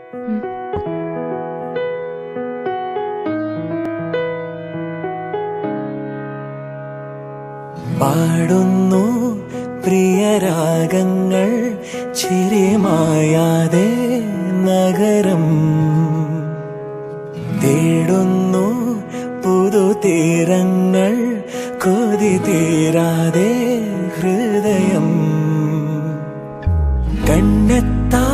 പാടുന്നു പ്രിയരാഗങ്ങൾ ചിരിമായാതെ നഗരം തേടുന്നു പുതുതീരങ്ങൾ കൊതി തീരാതെ ഹൃദയം കണ്ണെത്താ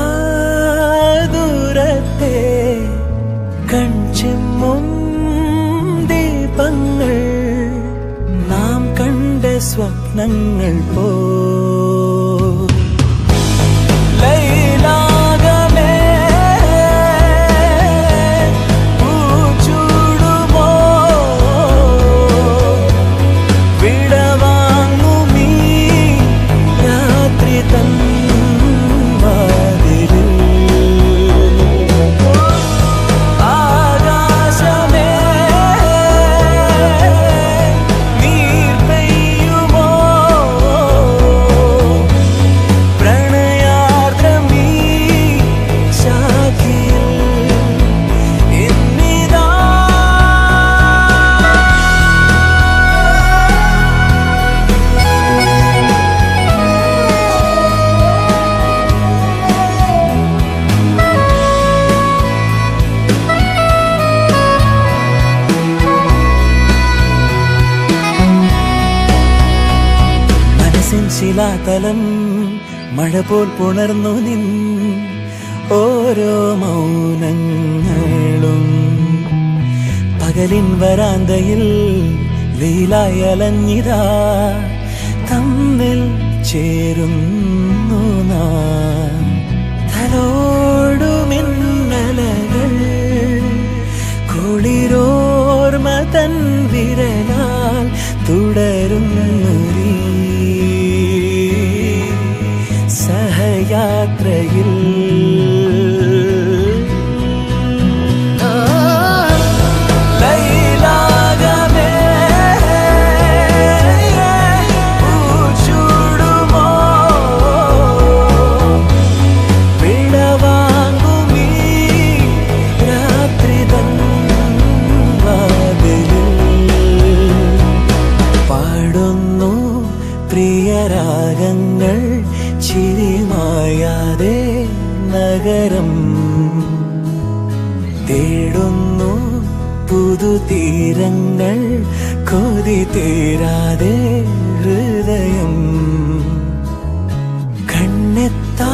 ദൂരത്തെ കൺചിമ്മും ദീപങ്ങൾ നാം കണ്ട സ്വപ്നങ്ങൾ പോ ലൈലാകമേ, പൂച്ചൂടുമോ, വിടവാങ്ങുമീ രാത്രി തൻ വാതിലിൽ. ആകാശമേ നീർ പെയ്യുമോ പ്രണയാർദ്രമീ ശാഖിയിൽ എന്നിതാ മനസ്സിൻ ശിലാതലം മഴ പോൽ പുണർന്നു നിൻ ഓരോ മൗനങ്ങളും പകലിൻ വരാന്തയിൽ വെയിലായി അലഞ്ഞിതാ തമ്മിൽ ചേരുന്നു നാം തലോടുമിന്നലകൾ കുളിരോർമ തൻ വിരലാൽ തുടരുന്നൊരീ സഹയാത്രയിൽ ലൈലാകമേ, പൂച്ചൂടുമോ, വിടവാങ്ങുമീ രാത്രി തൻ വാതിലിൽ. പാടുന്നു പ്രിയരാഗങ്ങൾ ചിരിമായാതെ നഗരം തേടുന്നു പുതുതീരങ്ങൾ കൊതി തീരാതെ ഹൃദയം കണ്ണെത്താ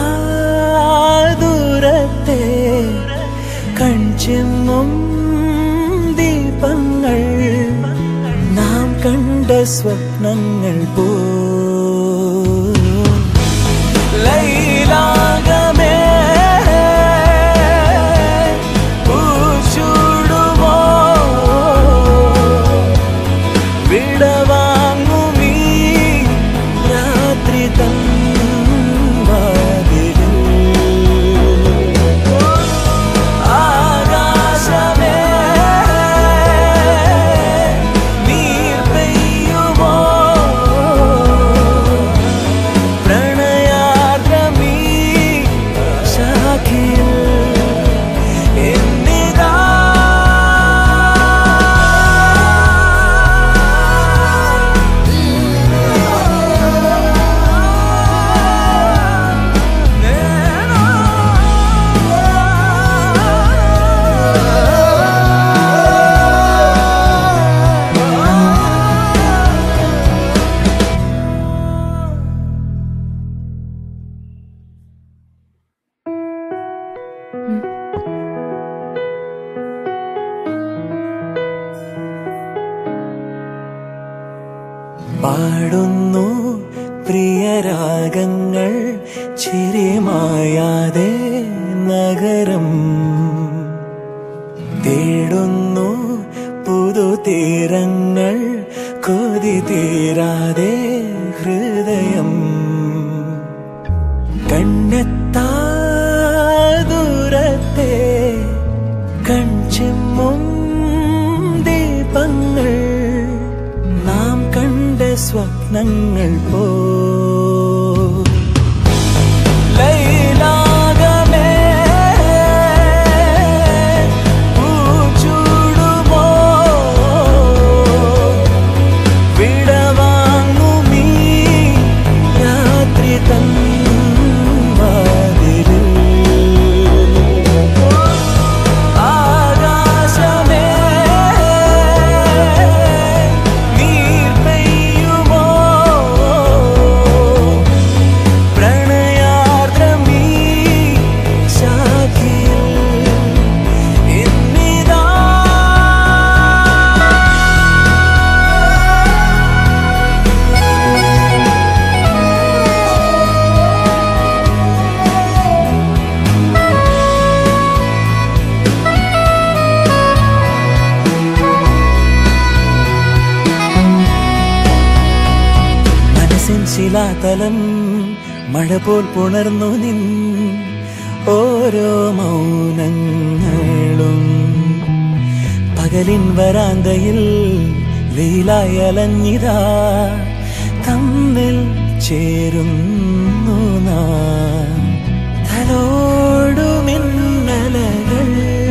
ദൂരത്തെ കൺചെമ്മും ദീപങ്ങൾ നാം കണ്ട സ്വപ്നങ്ങൾ പോ ലൈലാകമേ പൂച്ചൂടുമോ വിടവാങ്ങുമീ രാത്രി തൻ വാതിലിൽ. ആകാശമേ നീർ പെയ്യുമോ പ്രണയാർദ്രമീ ശാഖിയിൽ എന്നിതാ പാടുന്നു പ്രിയരാഗങ്ങൾ ചിരിമായാതെ നഗരം തേടുന്നു പുതുതീരങ്ങൾ കൊതി തീരാതെ ഹൃദയം കണ്ണെത്താ ദൂരത്തെ കൺചിമ്മും ദീപങ്ങൾ നാം കണ്ട സ്വപ്നങ്ങൾ പോ ലൈലാകമേ ശിലാതലം മഴ പോൽ പുണർന്നു നിൻ ഓരോ മൗനങ്ങളും പകലിൻ വരാന്തയിൽ വെയിലായി അലഞ്ഞിതാ തമ്മിൽ ചേരുന്നു നാം തലോടു മിന്നലകൾ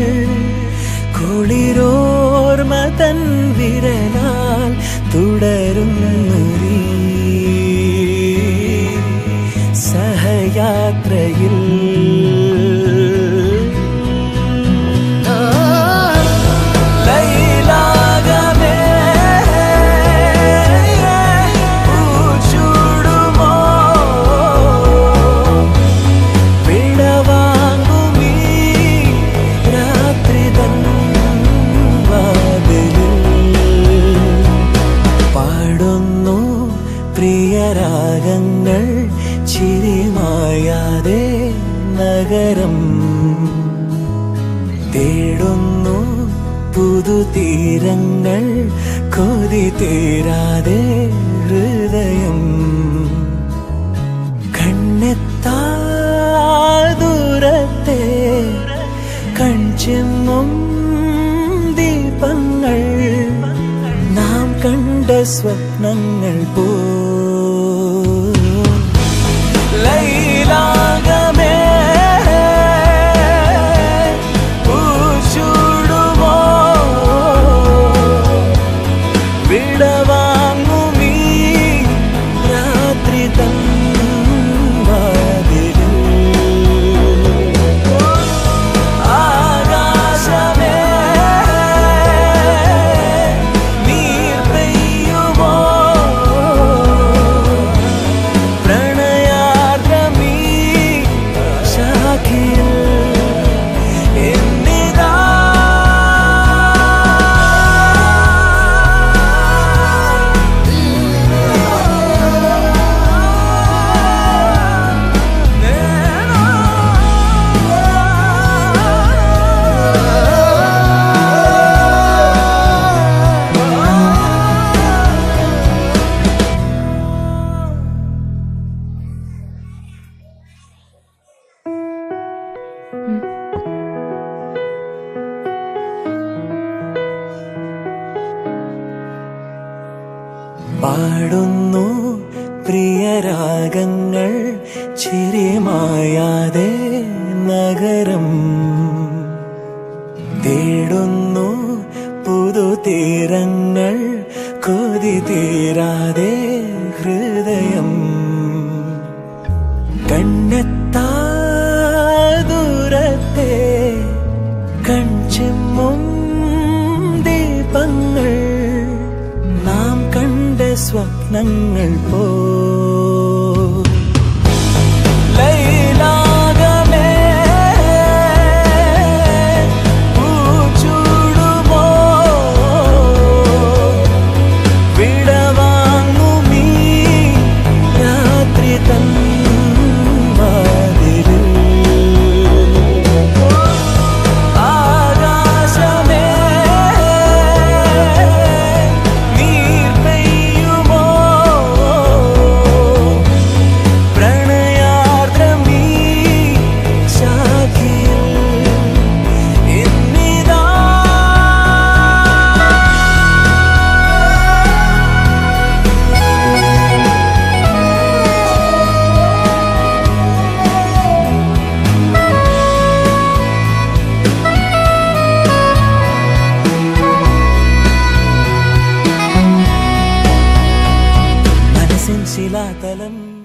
കുളിരോർമ തൻ വിരലാൽ തുടരുന്നു നീ. സഹയാത്രയിൽ ലൈലാകമേ പൂച്ചൂടുമോ വിടവാങ്ങുമീ രാത്രി തൻ വാതിലിൽ പാടുന്നു പ്രിയരാഗങ്ങൾ ചിരിമായാതെ നഗരം തേടുന്നു പുതുതീരങ്ങൾ കൊതി തീരാതെ ഹൃദയം കണ്ണെത്താ ദൂരത്തെ കൺചെമ്മും ദീപങ്ങൾ നാം കണ്ട സ്വപ്നങ്ങൾ പോ ലൈലാകമേ പൂച്ചൂടുമോ വിടവാങ്ങുമീ രാത്രി തൻ വാതിലിൽ ആകാശമേ നീർ പെയ്യുമോ പ്രണയാർദ്രമീ ശാഖിയിൽ എന്നിതാ പാടുന്നു പ്രിയരാഗങ്ങൾ ചിരിമായാതെ നഗരം തേടുന്നു പുതുതീരങ്ങൾ കൊതി തീരാതെ ഹൃദയം കണ്ണെത്താ ദൂരത്തെ കൺചെമ്മും ദീപങ്ങൾ നാം കണ്ട സ്വപ്നങ്ങൾ പോ ലൈലാകമേ പൂച്ചൂടുമോ വിടവാങ്ങുമീ രാത്രി തൻ വാതിലിൽ ആകാശമേ നീർ പെയ്യുമോ പ്രണയാർദ്രമീ ശാഖിയിൽ എന്നിതാ മനസ്സിൻ ശിലാതലം